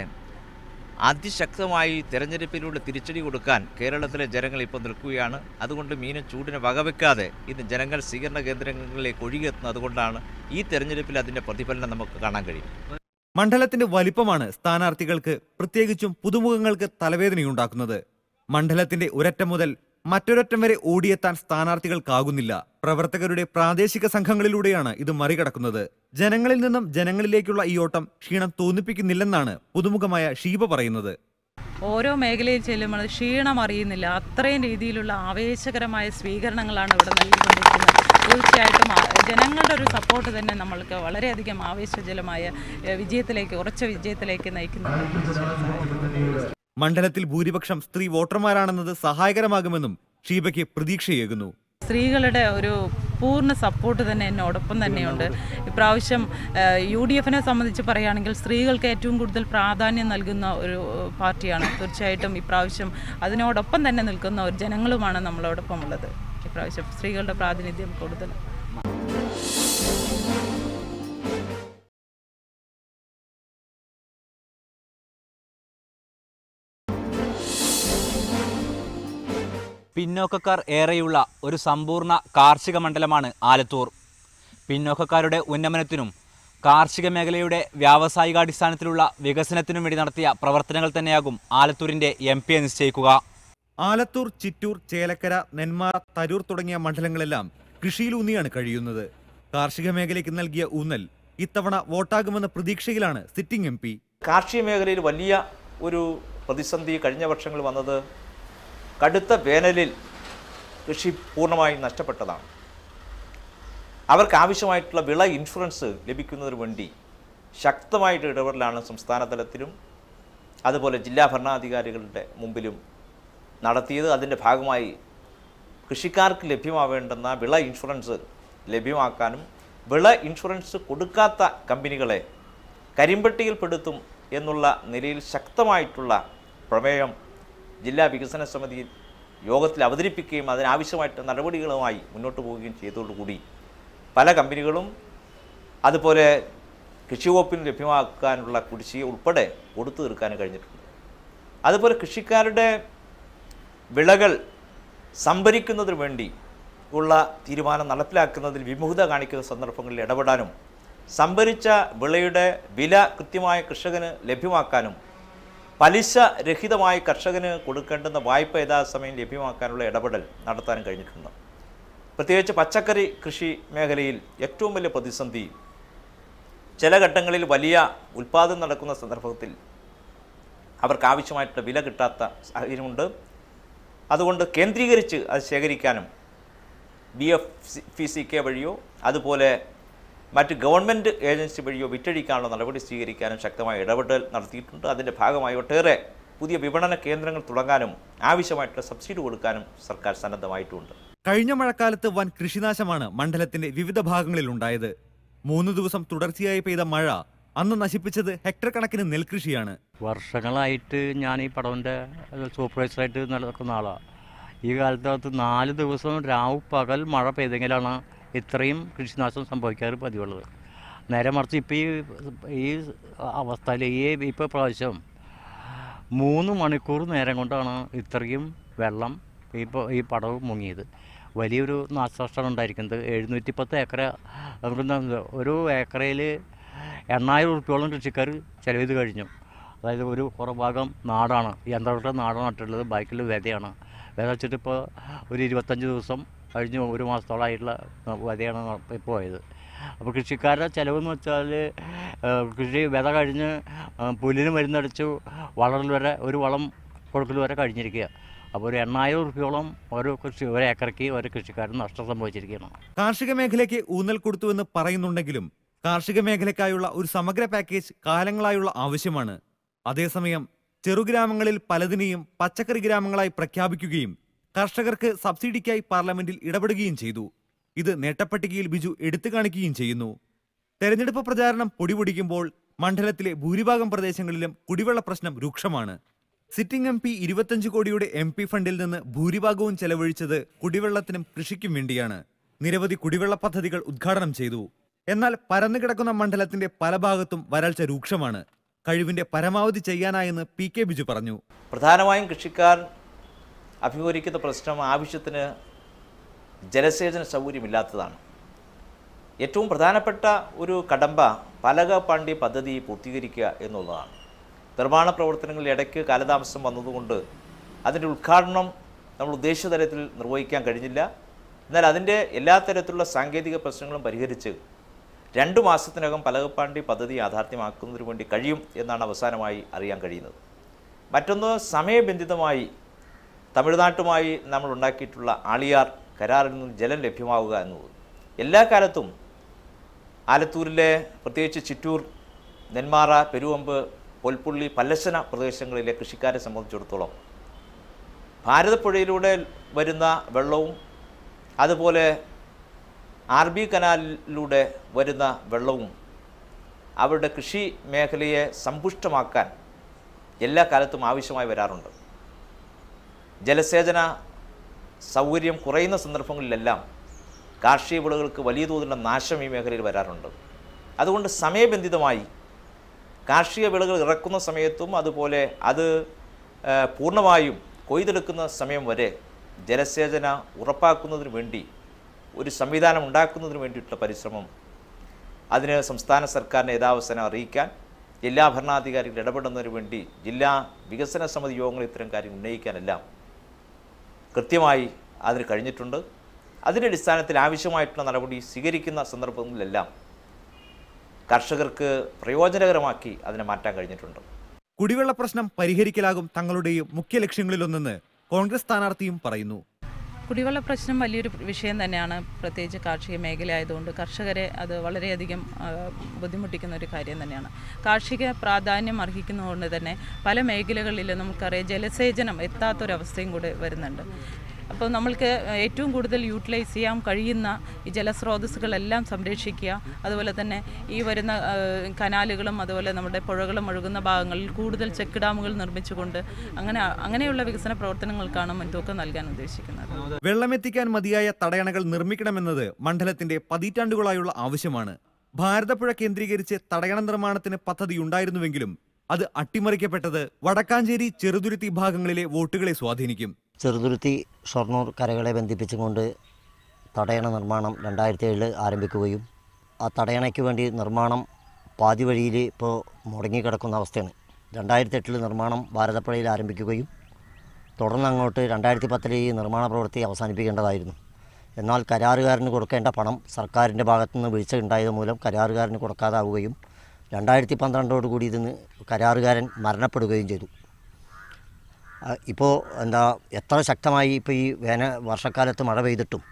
S3: അതിശക്തമായി തെരഞ്ഞെടുപ്പിലൂടെ തിരിച്ചടി കൊടുക്കാൻ കേരളത്തിലെ ജനങ്ങൾ ഇപ്പോൾ നിൽക്കുകയാണ് അതുകൊണ്ട് മീനും ചൂടിനെ വകവെക്കാതെ ഇത് ജനങ്ങൾ സ്വീകരണ കേന്ദ്രങ്ങളിലേക്ക് ഒഴുകിയെത്തുന്നത് അതുകൊണ്ടാണ് ഈ തെരഞ്ഞെടുപ്പിൽ അതിൻ്റെ പ്രതിഫലനം നമുക്ക് കാണാൻ കഴിയും
S2: മണ്ഡലത്തിന്റെ വലിപ്പമാണ് സ്ഥാനാർത്ഥികൾക്ക് പ്രത്യേകിച്ചും പുതുമുഖങ്ങൾക്ക് തലവേദനയുണ്ടാക്കുന്നത് മണ്ഡലത്തിന്റെ ഒരറ്റം മുതൽ മറ്റൊരറ്റം വരെ ഓടിയെത്താൻ സ്ഥാനാർത്ഥികൾക്കാകുന്നില്ല പ്രവർത്തകരുടെ പ്രാദേശിക സംഘങ്ങളിലൂടെയാണ് ഇത് മറികടക്കുന്നത് ജനങ്ങളിൽ നിന്നും ജനങ്ങളിലേക്കുള്ള ഈ ഓട്ടം ക്ഷീണം തോന്നിപ്പിക്കുന്നില്ലെന്നാണ് പുതുമുഖമായ ഷീബ പറയുന്നത്
S4: ഓരോ മേഖലയിൽ ചെല്ലുമ്പോൾ ക്ഷീണം അറിയുന്നില്ല അത്രയും രീതിയിലുള്ള ആവേശകരമായ സ്വീകരണങ്ങളാണ് ഇവിടെ നൽകിക്കൊണ്ടിരിക്കുന്നത് തീർച്ചയായിട്ടും ആ- ജനങ്ങളുടെ ഒരു സപ്പോർട്ട് തന്നെ നമ്മൾക്ക് വളരെയധികം ആവേശജലമായ ഏഹ്, വിജയത്തിലേക്ക് ഉറച്ച വിജയത്തിലേക്ക് നയിക്കുന്നുണ്ട്
S2: മണ്ഡലത്തിൽ ഭൂരിപക്ഷം സ്ത്രീ വോട്ടർമാരാണെന്നത് സഹായകരമാകുമെന്നും ഷീബയ്ക്ക് പ്രതീക്ഷയേകുന്നു
S4: സ്ത്രീകളുടെ ഒരു പൂർണ്ണ സപ്പോർട്ട് തന്നെ എന്നോടൊപ്പം തന്നെയുണ്ട് ഇപ്രാവശ്യം യു ഡി എഫിനെ സംബന്ധിച്ച് പറയുകയാണെങ്കിൽ സ്ത്രീകൾക്ക് ഏറ്റവും കൂടുതൽ പ്രാധാന്യം നൽകുന്ന ഒരു ഏഹ്, പാർട്ടിയാണ് തീർച്ചയായിട്ടും ഇപ്രാവശ്യം അതിനോടൊപ്പം തന്നെ നിൽക്കുന്ന ഒരു ജനങ്ങളുമാണ് നമ്മളോടൊപ്പം ഉള്ളത് ഇപ്രാവശ്യം സ്ത്രീകളുടെ പ്രാതിനിധ്യം കൂടുതൽ
S6: പിന്നോക്കക്കാർ ഏറെയുള്ള ഒരു സമ്പൂർണ്ണ കാർഷിക മണ്ഡലമാണ് ആലത്തൂർ പിന്നോക്കക്കാരുടെ ഉന്നമനത്തിനും കാർഷിക മേഖലയുടെ വ്യാവസായികാടിസ്ഥാനത്തിലുള്ള വികസനത്തിനും വേണ്ടി നടത്തിയ പ്രവർത്തനങ്ങൾ തന്നെയാകും ആലത്തൂരിൻ്റെ എം പിയെ നിശ്ചയിക്കുക
S2: ആലത്തൂർ ചിറ്റൂർ ചേലക്കര നെന്മാറ തരൂർ തുടങ്ങിയ മണ്ഡലങ്ങളെല്ലാം കൃഷിയിലൂന്നിയാണ് കഴിയുന്നത് കാർഷിക മേഖലയ്ക്ക് നൽകിയ ഊന്നൽ ഇത്തവണ വോട്ടാകുമെന്ന പ്രതീക്ഷയിലാണ് സിറ്റിംഗ് എം പി
S7: കാർഷിക മേഖലയിൽ വലിയ ഒരു പ്രതിസന്ധി കഴിഞ്ഞ വർഷങ്ങളിൽ വന്നത് കടുത്ത വേനലിൽ കൃഷി പൂർണ്ണമായും നഷ്ടപ്പെട്ടതാണ് അവർക്ക് ആവശ്യമായിട്ടുള്ള വിള ഇൻഷുറൻസ് ലഭിക്കുന്നതിന് വേണ്ടി ശക്തമായിട്ട് ഇടപെടലാണ് സംസ്ഥാന തലത്തിലും അതുപോലെ ജില്ലാ ഭരണാധികാരികളുടെ മുമ്പിലും നടത്തിയത് അതിൻ്റെ ഭാഗമായി കൃഷിക്കാർക്ക് ലഭ്യമാവേണ്ടുന്ന വിള ഇൻഷുറൻസ് ലഭ്യമാക്കാനും വിള ഇൻഷുറൻസ് കൊടുക്കാത്ത കമ്പനികളെ കരിമ്പട്ടികയിൽപ്പെടുത്തും എന്നുള്ള നിലയിൽ ശക്തമായിട്ടുള്ള പ്രമേയം ജില്ലാ വികസന സമിതി യോഗത്തിൽ അവതരിപ്പിക്കുകയും അതിനാവശ്യമായിട്ട് നടപടികളുമായി മുന്നോട്ട് പോവുകയും ചെയ്തതോടുകൂടി പല കമ്പനികളും അതുപോലെ കൃഷി വകുപ്പിന് ലഭ്യമാക്കാനുള്ള കുടിശ്ശിക ഉൾപ്പെടെ കൊടുത്തു തീർക്കാനും കഴിഞ്ഞിട്ടുണ്ട് അതുപോലെ കൃഷിക്കാരുടെ വിളകൾ സംഭരിക്കുന്നതിന് വേണ്ടി ഉള്ള തീരുമാനം നടപ്പിലാക്കുന്നതിൽ വിമുഖത കാണിക്കുന്ന സന്ദർഭങ്ങളിൽ ഇടപെടാനും സംഭരിച്ച വിളയുടെ വില കൃത്യമായ കർഷകന് ലഭ്യമാക്കാനും പലിശ രഹിതമായി കർഷകന് കൊടുക്കേണ്ടുന്ന വായ്പ യഥാസമയം ലഭ്യമാക്കാനുള്ള ഇടപെടൽ നടത്താനും കഴിഞ്ഞിട്ടുണ്ട് പ്രത്യേകിച്ച് പച്ചക്കറി കൃഷി മേഖലയിൽ ഏറ്റവും വലിയ പ്രതിസന്ധി ചില ഘട്ടങ്ങളിൽ വലിയ ഉൽപ്പാദനം നടക്കുന്ന സന്ദർഭത്തിൽ അവർക്ക് ആവശ്യമായിട്ടുള്ള വില കിട്ടാത്ത സാഹചര്യമുണ്ട് അതുകൊണ്ട് കേന്ദ്രീകരിച്ച് അത് ശേഖരിക്കാനും B F P C K വഴിയോ അതുപോലെ മറ്റ് ഗവൺമെൻറ് ഏജൻസി വഴിയോ വിറ്റഴിക്കാനുള്ള നടപടി സ്വീകരിക്കാനും ശക്തമായ ഇടപെടൽ നടത്തിയിട്ടുണ്ട് അതിൻ്റെ ഭാഗമായി ഒട്ടേറെ പുതിയ വിപണന കേന്ദ്രങ്ങൾ തുടങ്ങാനും ആവശ്യമായിട്ടുള്ള സബ്സിഡി കൊടുക്കാനും സർക്കാർ സന്നദ്ധമായിട്ടുമുണ്ട്
S2: കഴിഞ്ഞ മഴക്കാലത്ത് വൻ കൃഷിനാശമാണ് മണ്ഡലത്തിന്റെ വിവിധ ഭാഗങ്ങളിൽ ഉണ്ടായത് മൂന്ന് ദിവസം തുടർച്ചയായി പെയ്ത മഴ അന്ന് നശിപ്പിച്ചത് ഹെക്ടർ കണക്കിന് നെൽകൃഷിയാണ്
S8: വർഷങ്ങളായിട്ട് ഞാൻ ഈ പടവിൻ്റെ സൂപ്പർവൈസറായിട്ട് നടക്കുന്ന ആളാണ് ഈ കാലത്തകത്ത് നാല് ദിവസം രാവ് പകൽ മഴ പെയ്തെങ്കിലാണ് ഇത്രയും കൃഷിനാശം സംഭവിക്കാറ് പതിവുള്ളത് നേരെ മറിച്ച് ഇപ്പോൾ ഈ ഈ അവസ്ഥയിൽ ഈ ഇപ്പോൾ പ്രാവശ്യം മൂന്ന് മണിക്കൂർ നേരം കൊണ്ടാണ് ഇത്രയും വെള്ളം ഇപ്പോൾ ഈ പടവ് മുങ്ങിയത് വലിയൊരു നാശനഷ്ടമാണ് ഉണ്ടായിരിക്കുന്നത് എഴുന്നൂറ്റി പത്ത് ഏക്കർ നമുക്ക് ഒരു ഏക്കറയിൽ എണ്ണായിരം ഉറുപ്പ്യോളം കൃഷിക്കാർ ചെലവ് ചെയ്ത് കഴിഞ്ഞു അതായത് ഒരു പുറഭാഗം നാടാണ് യന്ത്രങ്ങളുടെ നാടാണ് നട്ടിട്ടുള്ളത് ബാക്കിൽ വിതയാണ് വിത വെച്ചിട്ട് ഇപ്പോൾ ഒരു ഇരുപത്തഞ്ച് ദിവസം കഴിഞ്ഞ് ഒരു മാസത്തോളമായിട്ടുള്ള വിതയാണ് ഇപ്പോൾ പോയത് അപ്പോൾ കൃഷിക്കാരുടെ ചിലവെന്ന് വെച്ചാൽ ഏഹ്, കൃഷി വിത കഴിഞ്ഞ് ഏഹ്, പുല്ലിന് മരുന്നടിച്ചു വളരൽ വരെ ഒരു വളം കൊടുക്കൽ വരെ കഴിഞ്ഞിരിക്കുക അപ്പോൾ ഒരു എണ്ണായിരം ഉറുപ്പ്യോളം ഓരോ കൃഷി ഒരു ഏക്കറയ്ക്ക് ഓരോ കൃഷിക്കാരൻ നഷ്ടം സംഭവിച്ചിരിക്കുകയാണ്
S2: കാർഷിക മേഖലയ്ക്ക് ഊന്നൽ കൊടുത്തുവെന്ന് പറയുന്നുണ്ടെങ്കിലും കാർഷിക മേഖലയ്ക്കായുള്ള ഒരു സമഗ്ര പാക്കേജ് കാലങ്ങളായുള്ള ആവശ്യമാണ് അതേസമയം ചെറുഗ്രാമങ്ങളിൽ പലതിനെയും പച്ചക്കറി ഗ്രാമങ്ങളായി പ്രഖ്യാപിക്കുകയും കർഷകർക്ക് സബ്സിഡിക്കായി പാർലമെന്റിൽ ഇടപെടുകയും ചെയ്തു ഇത് നേട്ടപ്പട്ടികയിൽ ബിജു എടുത്തു കാണിക്കുകയും ചെയ്യുന്നു തെരഞ്ഞെടുപ്പ് പ്രചാരണം പൊടിപൊടിക്കുമ്പോൾ മണ്ഡലത്തിലെ ഭൂരിഭാഗം പ്രദേശങ്ങളിലും കുടിവെള്ള പ്രശ്നം രൂക്ഷമാണ് സിറ്റിംഗ് എം പി ഇരുപത്തഞ്ച് കോടിയുടെ എം പി ഫണ്ടിൽ നിന്ന് ഭൂരിഭാഗവും ചെലവഴിച്ചത് കുടിവെള്ളത്തിനും കൃഷിക്കും വേണ്ടിയാണ് നിരവധി കുടിവെള്ള പദ്ധതികൾ ഉദ്ഘാടനം ചെയ്തു എന്നാൽ പരന്നുകിടക്കുന്ന മണ്ഡലത്തിന്റെ പല ഭാഗത്തും വരൾച്ച രൂക്ഷമാണ് കഴിവിന്റെ പരമാവധി ചെയ്യാനായെന്ന് പി കെ ബിജു പറഞ്ഞു
S7: പ്രധാനമായും കൃഷിക്കാർ അഭിമുഖീകരിക്കുന്ന പ്രശ്നം ആവശ്യത്തിന് ജലസേചന സൗകര്യമില്ലാത്തതാണ് ഏറ്റവും പ്രധാനപ്പെട്ട ഒരു കടമ്പ പലകപ്പാണ്ടി പദ്ധതി പൂർത്തീകരിക്കുക എന്നുള്ളതാണ് നിർമ്മാണ പ്രവർത്തനങ്ങളിൽ ഇടയ്ക്ക് കാലതാമസം വന്നതുകൊണ്ട് അതിൻ്റെ ഉദ്ഘാടനം നമ്മൾ ഉദ്ദേശിച്ച തരത്തിൽ നിർവഹിക്കാൻ കഴിഞ്ഞില്ല എന്നാൽ അതിൻ്റെ എല്ലാ തരത്തിലുള്ള സാങ്കേതിക പ്രശ്നങ്ങളും പരിഹരിച്ച് രണ്ട് മാസത്തിനകം പലകപ്പാണ്ടി പദ്ധതി യാഥാർത്ഥ്യമാക്കുന്നതിന് വേണ്ടി കഴിയും എന്നാണ് അവസാനമായി അറിയാൻ കഴിയുന്നത് മറ്റൊന്ന് സമയബന്ധിതമായി തമിഴ്നാട്ടുമായി നമ്മൾ ഉണ്ടാക്കിയിട്ടുള്ള ആളിയാർ കരാറിൽ നിന്ന് ജലം ലഭ്യമാവുക എന്നത് എല്ലാ കാലത്തും ആലത്തൂരിലെ പ്രത്യേകിച്ച് ചിറ്റൂർ നെന്മാറ പെരുവമ്പ് പൊൽപ്പുള്ളി പല്ലശന പ്രദേശങ്ങളിലെ കൃഷിക്കാരെ സംബന്ധിച്ചിടത്തോളം ഭാരതപ്പുഴയിലൂടെ വരുന്ന വെള്ളവും അതുപോലെ ആർ ബി കനാലിലൂടെ വരുന്ന വെള്ളവും അവരുടെ കൃഷി മേഖലയെ സമ്പുഷ്ടമാക്കാൻ എല്ലാ കാലത്തും ആവശ്യമായി വരാറുണ്ട് ജലസേചന സൗകര്യം കുറയുന്ന സന്ദർഭങ്ങളിലെല്ലാം കാർഷിക വിളകൾക്ക് വലിയ തോതിലുള്ള നാശം ഈ മേഖലയിൽ വരാറുണ്ട് അതുകൊണ്ട് സമയബന്ധിതമായി കാർഷിക വിളകൾ ഇറക്കുന്ന സമയത്തും അതുപോലെ അത് ആ, പൂർണ്ണമായും കൊയ്തെടുക്കുന്ന സമയം വരെ ജലസേചന ഉറപ്പാക്കുന്നതിന് വേണ്ടി ഒരു സംവിധാനം ഉണ്ടാക്കുന്നതിന് വേണ്ടിയിട്ടുള്ള പരിശ്രമം അതിന് സംസ്ഥാന സർക്കാരിനെ യഥാവസരം അറിയിക്കാൻ ജില്ലാ ഭരണാധികാരികൾ ഇടപെടുന്നതിന് വേണ്ടി ജില്ലാ വികസന സമിതി യോഗങ്ങൾ ഇത്തരം കാര്യം ഉന്നയിക്കാനെല്ലാം കൃത്യമായി അതിന് കഴിഞ്ഞിട്ടുണ്ട് അതിൻ്റെ അടിസ്ഥാനത്തിൽ ആവശ്യമായിട്ടുള്ള നടപടി സ്വീകരിക്കുന്ന സന്ദർഭങ്ങളിലെല്ലാം കർഷകർക്ക് പ്രയോജനകരമാക്കി അതിനെ മാറ്റാൻ കഴിഞ്ഞിട്ടുണ്ട്
S2: കുടിവെള്ള പ്രശ്നം പരിഹരിക്കലാകും തങ്ങളുടെയും മുഖ്യ ലക്ഷ്യങ്ങളിലൊന്നെന്ന് കോൺഗ്രസ് സ്ഥാനാർത്ഥിയും പറയുന്നു
S4: കുടിവെള്ള പ്രശ്നം വലിയൊരു വിഷയം തന്നെയാണ് പ്രത്യേകിച്ച് കാർഷിക മേഖല ആയതുകൊണ്ട് കർഷകരെ അത് വളരെയധികം ആ, ബുദ്ധിമുട്ടിക്കുന്ന ഒരു കാര്യം തന്നെയാണ് കാർഷിക പ്രാധാന്യം അർഹിക്കുന്നതുകൊണ്ട് തന്നെ പല മേഖലകളിലും നമുക്കറിയാം ജലസേചനം എത്താത്തൊരവസ്ഥയും കൂടെ വരുന്നുണ്ട് അപ്പോൾ നമ്മൾക്ക് ഏറ്റവും കൂടുതൽ യൂട്ടിലൈസ് ചെയ്യാൻ കഴിയുന്ന ഈ ജലസ്രോതസ്സുകളെല്ലാം സംരക്ഷിക്കുക അതുപോലെ തന്നെ ഈ വരുന്ന ആ, കനാലുകളും അതുപോലെ നമ്മുടെ പുഴകളും ഒഴുകുന്ന ഭാഗങ്ങളിൽ കൂടുതൽ ചെക്ക് ഡാമുകൾ നിർമ്മിച്ചുകൊണ്ട് അങ്ങനെ അങ്ങനെയുള്ള വികസന പ്രവർത്തനങ്ങൾക്കാണ് മുൻതൂക്കം നൽകാൻ ഉദ്ദേശിക്കുന്നത്
S2: വെള്ളമെത്തിക്കാൻ മതിയായ തടയണകൾ നിർമ്മിക്കണമെന്നത് മണ്ഡലത്തിന്റെ പതിറ്റാണ്ടുകളായുള്ള ആവശ്യമാണ് ഭാരതപ്പുഴ കേന്ദ്രീകരിച്ച് തടയണ നിർമ്മാണത്തിന് പദ്ധതിയുണ്ടായിരുന്നുവെങ്കിലും അത് അട്ടിമറിക്കപ്പെട്ടത് വടക്കാഞ്ചേരി ചെറുതുരുത്തി ഭാഗങ്ങളിലെ വോട്ടുകളെ സ്വാധീനിക്കും
S9: ചെറുതുരുത്തി ഷൊർണൂർ കരകളെ ബന്ധിപ്പിച്ചുകൊണ്ട് തടയണ നിർമ്മാണം രണ്ടായിരത്തി ഏഴിൽ ആരംഭിക്കുകയും ആ തടയണയ്ക്ക് വേണ്ടി നിർമ്മാണം പാതി വഴിയിൽ ഇപ്പോൾ മുടങ്ങിക്കിടക്കുന്ന അവസ്ഥയാണ് രണ്ടായിരത്തി എട്ടിൽ നിർമ്മാണം ഭാരതപ്പുഴയിൽ ആരംഭിക്കുകയും തുടർന്ന് അങ്ങോട്ട് രണ്ടായിരത്തി പത്തിൽ ഈ നിർമ്മാണ പ്രവൃത്തി അവസാനിപ്പിക്കേണ്ടതായിരുന്നു എന്നാൽ കരാറുകാരന് കൊടുക്കേണ്ട പണം സർക്കാരിൻ്റെ ഭാഗത്തുനിന്ന് വീഴ്ച ഉണ്ടായത് മൂലം കരാറുകാരന് കൊടുക്കാതാവുകയും രണ്ടായിരത്തി പന്ത്രണ്ടോടുകൂടി ഇതിന് കരാറുകാരൻ മരണപ്പെടുകയും ചെയ്തു ഇപ്പോൾ എന്താ എത്ര ശക്തമായി ഇപ്പോൾ ഈ വേന വർഷക്കാലത്ത് മഴ പെയ്തിട്ടും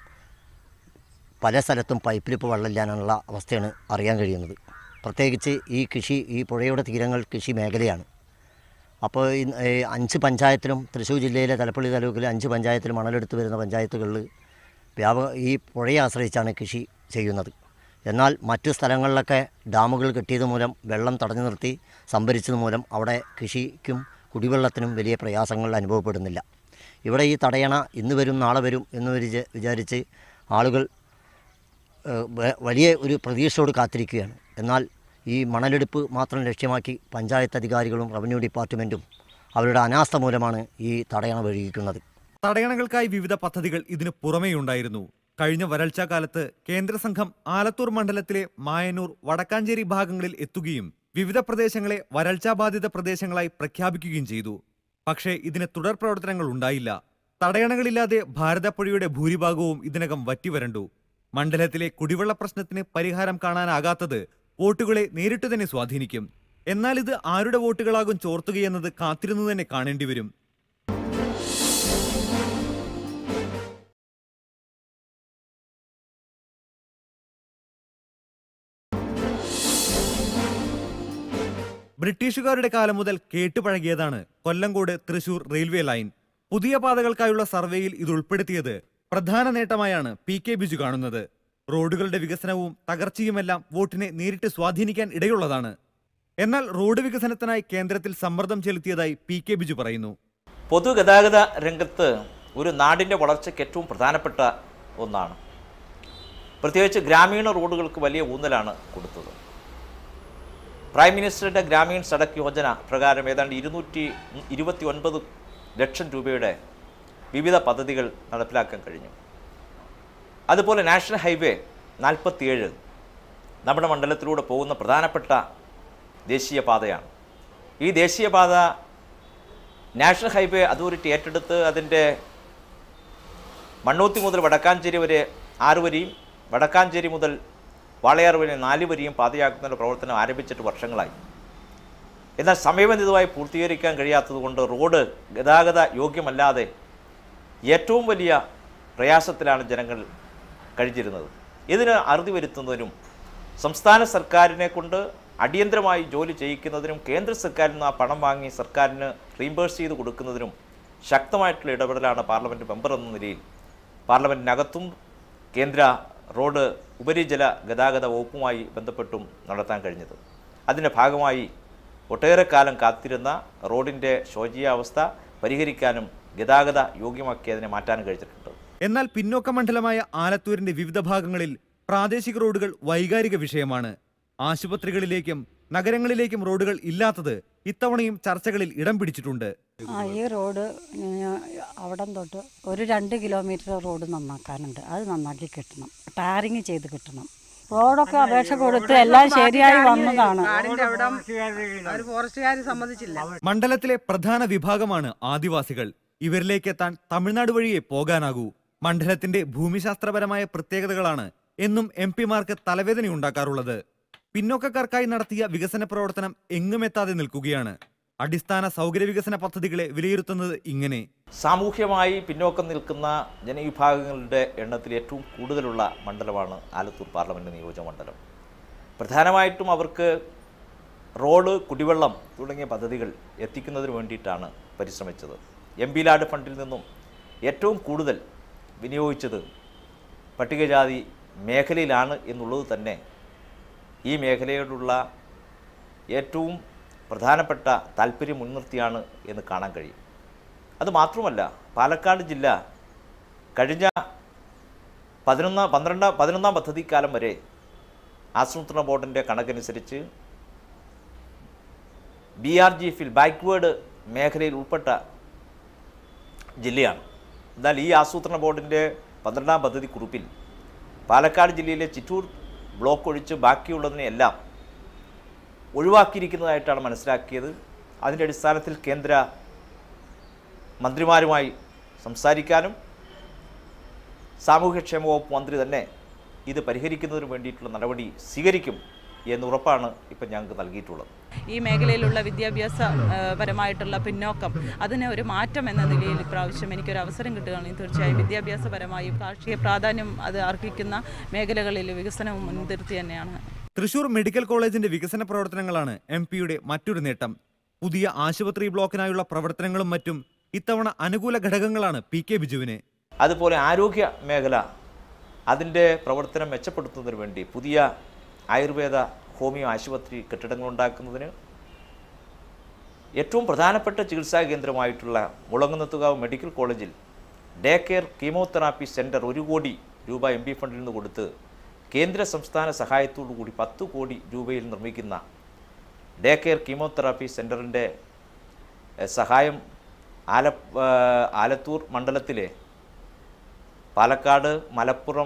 S9: പല സ്ഥലത്തും പൈപ്പിൽ ഇപ്പോൾ വെള്ളമില്ലാനുള്ള അവസ്ഥയാണ് അറിയാൻ കഴിയുന്നത് പ്രത്യേകിച്ച് ഈ കൃഷി ഈ പുഴയുടെ തീരങ്ങൾ കൃഷി മേഖലയാണ് അപ്പോൾ ഈ ഈ അഞ്ച് പഞ്ചായത്തിലും തൃശ്ശൂർ ജില്ലയിലെ തലപ്പള്ളി താലൂക്കിലെ അഞ്ച് പഞ്ചായത്തിൽ മണലെടുത്ത് വരുന്ന പഞ്ചായത്തുകളിൽ വ്യാപ ഈ പുഴയെ ആശ്രയിച്ചാണ് കൃഷി ചെയ്യുന്നത് എന്നാൽ മറ്റു സ്ഥലങ്ങളിലൊക്കെ ഡാമുകൾ കെട്ടിയത് മൂലം വെള്ളം തടഞ്ഞു നിർത്തി സംഭരിച്ചത് മൂലം അവിടെ കൃഷിക്കും കുടിവെള്ളത്തിനും വലിയ പ്രയാസങ്ങൾ അനുഭവപ്പെടുന്നില്ല ഇവിടെ ഈ തടയണ ഇന്ന് വരും നാളെ വരും എന്ന് വിചാ- വിചാരിച്ച് ആളുകൾ ഏഹ്, വ- വലിയ ഒരു പ്രതീക്ഷയോട് കാത്തിരിക്കുകയാണ് എന്നാൽ ഈ മണലെടുപ്പ് മാത്രം ലക്ഷ്യമാക്കി പഞ്ചായത്ത് അധികാരികളും റവന്യൂ ഡിപ്പാർട്ട്മെൻറ്റും അവരുടെ അനാസ്ഥ മൂലമാണ് ഈ തടയണ വഴുകിക്കുന്നത്
S2: തടയണകൾക്കായി വിവിധ പദ്ധതികൾ ഇതിനു പുറമേയുണ്ടായിരുന്നു കഴിഞ്ഞ വരൾച്ചാ കാലത്ത് കേന്ദ്ര സംഘം ആലത്തൂർ മണ്ഡലത്തിലെ മായനൂർ വടക്കാഞ്ചേരി ഭാഗങ്ങളിൽ എത്തുകയും വിവിധ പ്രദേശങ്ങളെ വരൾച്ചാബാധിത പ്രദേശങ്ങളായി പ്രഖ്യാപിക്കുകയും ചെയ്തു പക്ഷേ ഇതിന് തുടർ പ്രവർത്തനങ്ങൾ ഉണ്ടായില്ല തടയണകളില്ലാതെ ഭാരതപ്പുഴയുടെ ഭൂരിഭാഗവും ഇതിനകം വറ്റിവരണ്ടു മണ്ഡലത്തിലെ കുടിവെള്ള പ്രശ്നത്തിന് പരിഹാരം കാണാനാകാത്തത് വോട്ടുകളെ നേരിട്ട് തന്നെ സ്വാധീനിക്കും എന്നാൽ ഇത് ആരുടെ വോട്ടുകളാകും ചോർത്തുകയെന്നത് കാത്തിരുന്നു തന്നെ കാണേണ്ടി വരും ബ്രിട്ടീഷുകാരുടെ കാലം മുതൽ കേട്ടുപഴകിയതാണ് കൊല്ലങ്കോട് തൃശൂർ റെയിൽവേ ലൈൻ പുതിയ പാതകൾക്കായുള്ള സർവേയിൽ ഇത് ഉൾപ്പെടുത്തിയത് പ്രധാന നേട്ടമായാണ് പി കെ ബിജു കാണുന്നത് റോഡുകളുടെ വികസനവും തകർച്ചയുമെല്ലാം വോട്ടിനെ നേരിട്ട് സ്വാധീനിക്കാൻ ഇടയുള്ളതാണ് എന്നാൽ റോഡ് വികസനത്തിനായി കേന്ദ്രത്തിൽ സമ്മർദ്ദം ചെലുത്തിയതായി പി കെ ബിജു പറയുന്നു
S7: പൊതുഗതാഗത രംഗത്ത് ഒരു നാടിൻ്റെ വളർച്ചയ്ക്ക് ഏറ്റവും പ്രധാനപ്പെട്ട ഒന്നാണ് പ്രത്യേകിച്ച് ഗ്രാമീണ റോഡുകൾക്ക് വലിയ ഊന്നലാണ് കൊടുത്തത് പ്രൈം മിനിസ്റ്ററുടെ ഗ്രാമീൺ സഡക് യോജന പ്രകാരം ഏതാണ്ട് ഇരുന്നൂറ്റി ഇരുപത്തി ഒൻപത് ലക്ഷം രൂപയുടെ വിവിധ പദ്ധതികൾ നടപ്പിലാക്കാൻ കഴിഞ്ഞു അതുപോലെ നാഷണൽ ഹൈവേ നാൽപ്പത്തിയേഴ് നമ്മുടെ മണ്ഡലത്തിലൂടെ പോകുന്ന പ്രധാനപ്പെട്ട ദേശീയപാതയാണ് ഈ ദേശീയപാത നാഷണൽ ഹൈവേ അതോറിറ്റി ഏറ്റെടുത്ത് അതിൻ്റെ മണ്ണൂത്തി മുതൽ വടക്കാഞ്ചേരി വരെ ആറ് വരിയും വടക്കാഞ്ചേരി മുതൽ വാളയാർ വരെ നാല് വരിയും പാതയാക്കുന്നതിൻ്റെ പ്രവർത്തനം ആരംഭിച്ചിട്ട് വർഷങ്ങളായി എന്നാൽ സമയബന്ധിതമായി പൂർത്തീകരിക്കാൻ കഴിയാത്തതുകൊണ്ട് റോഡ് ഗതാഗത യോഗ്യമല്ലാതെ ഏറ്റവും വലിയ പ്രയാസത്തിലാണ് ജനങ്ങൾ കഴിഞ്ഞിരുന്നത് ഇതിന് അറുതി വരുത്തുന്നതിനും സംസ്ഥാന സർക്കാരിനെ കൊണ്ട് അടിയന്തരമായി ജോലി ചെയ്യിക്കുന്നതിനും കേന്ദ്ര സർക്കാരിൽ നിന്ന് ആ പണം വാങ്ങി സർക്കാരിന് റീംബേഴ്സ് ചെയ്ത് കൊടുക്കുന്നതിനും ശക്തമായിട്ടുള്ള ഇടപെടലാണ് പാർലമെൻറ്റ് മെമ്പർ എന്ന നിലയിൽ പാർലമെൻറ്റിനകത്തും കേന്ദ്ര റോഡ് ഉപരിജല ഗതാഗത വകുപ്പുമായി ബന്ധപ്പെട്ടും നടത്താൻ കഴിഞ്ഞത് അതിൻ്റെ ഭാഗമായി ഒട്ടേറെ കാലം കാത്തിരുന്ന റോഡിൻ്റെ ശോചനീയാവസ്ഥ പരിഹരിക്കാനും ഗതാഗത യോഗ്യമാക്കി അതിനെ മാറ്റാനും കഴിഞ്ഞിട്ടുണ്ട്
S2: എന്നാൽ പിന്നോക്ക മണ്ഡലമായ ആലത്തൂരിന്റെ വിവിധ ഭാഗങ്ങളിൽ പ്രാദേശിക റോഡുകൾ വൈകാരിക വിഷയമാണ് ആശുപത്രികളിലേക്കും നഗരങ്ങളിലേക്കും റോഡുകൾ ഇല്ലാത്തത് ഇത്തവണയും ചർച്ചകളിൽ ഇടം പിടിച്ചിട്ടുണ്ട്
S10: ആ ഈ റോഡ് അവിടെ തൊട്ട് ഒരു രണ്ട് കിലോമീറ്റർ റോഡ് നന്നാക്കാനുണ്ട് അത് നന്നാക്കി കിട്ടണം ടാറിങ് ചെയ്ത് കിട്ടണം റോഡൊക്കെ അപേക്ഷ കൊടുത്ത് എല്ലാം ശരിയായി വന്നതാണ്
S11: ഫോറസ്റ്റുകാർ സമ്മതിച്ചില്ല
S2: മണ്ഡലത്തിലെ പ്രധാന വിഭാഗമാണ് ആദിവാസികൾ ഇവരിലേക്ക് എത്താൻ തമിഴ്നാട് വഴിയേ പോകാനാകൂ മണ്ഡലത്തിന്റെ ഭൂമിശാസ്ത്രപരമായ പ്രത്യേകതകളാണ് എന്നും എം പിമാർക്ക് തലവേദനയുണ്ടാക്കാറുള്ളത് പിന്നോക്കക്കാർക്കായി നടത്തിയ വികസന പ്രവർത്തനം എങ്ങുമെത്താതെ നിൽക്കുകയാണ് അടിസ്ഥാന സൗകര്യ വികസന പദ്ധതികളെ വിലയിരുത്തുന്നത് ഇങ്ങനെ
S7: സാമൂഹ്യമായി പിന്നോക്കം നിൽക്കുന്ന ജനവിഭാഗങ്ങളുടെ എണ്ണത്തിൽ ഏറ്റവും കൂടുതലുള്ള മണ്ഡലമാണ് ആലത്തൂർ പാർലമെൻറ്റ് നിയോജക മണ്ഡലം പ്രധാനമായിട്ടും അവർക്ക് റോഡ് കുടിവെള്ളം തുടങ്ങിയ പദ്ധതികൾ എത്തിക്കുന്നതിന് വേണ്ടിയിട്ടാണ് പരിശ്രമിച്ചത് എം പി ലാഡ് ഫണ്ടിൽ നിന്നും ഏറ്റവും കൂടുതൽ വിനിയോഗിച്ചത് പട്ടികജാതി മേഖലയിലാണ് എന്നുള്ളത് തന്നെ ഈ മേഖലയോടുള്ള ഏറ്റവും പ്രധാനപ്പെട്ട താല്പര്യം മുൻനിർത്തിയാണ് എന്ന് കാണാൻ കഴിയും അത് മാത്രമല്ല പാലക്കാട് ജില്ല കഴിഞ്ഞ പതിനൊന്നാം പന്ത്രണ്ടാം പതിനൊന്നാം പദ്ധതിക്കാലം വരെ ആസൂത്രണ ബോർഡിൻ്റെ കണക്കനുസരിച്ച് ബി ആർ ജി എഫിൽ ബാക്ക്വേഡ് മേഖലയിൽ ഉൾപ്പെട്ട ജില്ലയാണ് എന്നാൽ ഈ ആസൂത്രണ ബോർഡിൻ്റെ പന്ത്രണ്ടാം പദ്ധതി കുറിപ്പിൽ പാലക്കാട് ജില്ലയിലെ ചിറ്റൂർ ബ്ലോക്ക് ഒഴിച്ച് ബാക്കിയുള്ളതിനെയെല്ലാം ഒഴിവാക്കിയിരിക്കുന്നതായിട്ടാണ് മനസ്സിലാക്കിയത് അതിൻ്റെ അടിസ്ഥാനത്തിൽ കേന്ദ്ര മന്ത്രിമാരുമായി സംസാരിക്കാനും സാമൂഹ്യക്ഷേമ വകുപ്പ് മന്ത്രി തന്നെ ഇത് പരിഹരിക്കുന്നതിന് വേണ്ടിയിട്ടുള്ള നടപടി സ്വീകരിക്കും എന്ന് ഉറപ്പാണ് ഇപ്പം ഞങ്ങൾക്ക് നൽകിയിട്ടുള്ളത്
S4: ഈ മേഖലയിലുള്ള വിദ്യാഭ്യാസ ആ, പരമായിട്ടുള്ള പിന്നോക്കം അതിന് ഒരു മാറ്റം എന്ന നിലയിൽ ഇപ്രാവശ്യം എനിക്കൊരു അവസരം കിട്ടുകയാണെങ്കിൽ തീർച്ചയായും വിദ്യാഭ്യാസപരമായും കാർഷിക പ്രാധാന്യം അത് അർഹിക്കുന്ന മേഖലകളിൽ വികസനം മുൻനിർത്തി തന്നെയാണ്
S2: തൃശൂർ മെഡിക്കൽ കോളേജിന്റെ വികസന പ്രവർത്തനങ്ങളാണ് എം പിയുടെ മറ്റൊരു നേട്ടം പുതിയ ആശുപത്രി ബ്ലോക്കിനായുള്ള പ്രവർത്തനങ്ങളും മറ്റും ഇത്തവണ അനുകൂല ഘടകങ്ങളാണ് പി കെ ബിജുവിന്
S7: അതുപോലെ ആരോഗ്യ മേഖല അതിൻ്റെ പ്രവർത്തനം മെച്ചപ്പെടുത്തുന്നതിന് വേണ്ടി പുതിയ ആയുർവേദ ഹോമിയോ ആശുപത്രി കെട്ടിടങ്ങൾ ഉണ്ടാക്കുന്നതിന് ഏറ്റവും പ്രധാനപ്പെട്ട ചികിത്സാ കേന്ദ്രമായിട്ടുള്ള മുളങ്ങുന്നത്തുകാവ് മെഡിക്കൽ കോളേജിൽ ഡേ കെയർ കീമോതെറാപ്പി സെൻറ്റർ ഒരു കോടി രൂപ എം പി ഫണ്ടിൽ നിന്ന് കൊടുത്ത് കേന്ദ്ര സംസ്ഥാന സഹായത്തോടു കൂടി പത്ത് കോടി രൂപയിൽ നിർമ്മിക്കുന്ന ഡേ കെയർ കീമോതെറാപ്പി സെൻറ്ററിൻ്റെ എഹ്, സഹായം ആല ഏഹ്, ആലത്തൂർ മണ്ഡലത്തിലെ പാലക്കാട് മലപ്പുറം